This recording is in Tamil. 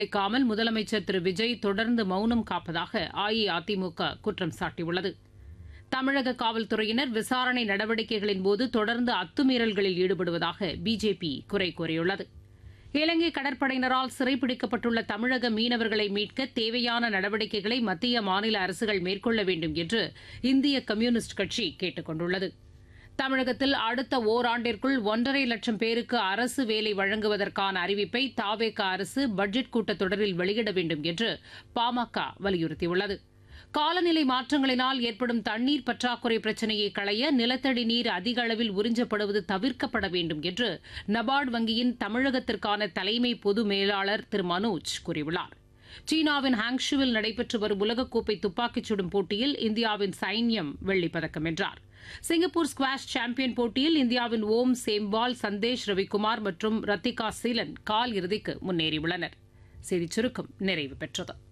காமல் முதலமைச்சர் திரு விஜய் தொடர்ந்து மௌனம் காப்பதாக அஇஅதிமுக குற்றம் சாட்டியுள்ளது தமிழக காவல்துறையினர் விசாரணை நடவடிக்கைகளின் போது தொடர்ந்து அத்துமீறல்களில் ஈடுபடுவதாக பிஜேபி குறை கூறியுள்ளது இலங்கை கடற்படையினரால் சிறைப்பிடிக்கப்பட்டுள்ள தமிழக மீனவர்களை மீட்க தேவையான நடவடிக்கைகளை மத்திய மாநில அரசுகள் மேற்கொள்ள வேண்டும் என்று இந்திய கம்யூனிஸ்ட் கட்சி கேட்டுக் கொண்டுள்ளது தமிழகத்தில் அடுத்த ஓராண்டிற்குள் ஒன்றரை லட்சம் பேருக்கு அரசு வேலை வழங்குவதற்கான அறிவிப்பை தாவேக அரசு பட்ஜெட் கூட்டத்தொடரில் வெளியிட வேண்டும் என்று பாமக வலியுறுத்தியுள்ளது காலநிலை மாற்றங்களினால் ஏற்படும் தண்ணீர் பற்றாக்குறை பிரச்சினையை களைய நிலத்தடி நீர் அதிக அளவில் உறிஞ்சப்படுவது தவிர்க்கப்பட வேண்டும் என்று நபார்டு வங்கியின் தமிழகத்திற்கான தலைமை பொது மேலாளர் திரு மனோஜ் கூறியுள்ளார் சீனாவின் ஹாங்ஷுவில் நடைபெற்று வரும் உலகக்கோப்பை துப்பாக்கிச் சுடும் போட்டியில் இந்தியாவின் சைன்யம் வெள்ளிப்பதக்கம் வென்றார் சிங்கப்பூர் ஸ்குவாஷ் சாம்பியன் போட்டியில் இந்தியாவின் ஓம் சேம்பால் சந்தேஷ் ரவிக்குமார் மற்றும் ரத்திகா சீலன் கால் இறுதிக்கு முன்னேறியுள்ளனர் செய்திச் சுருக்கம் நிறைவு பெற்றது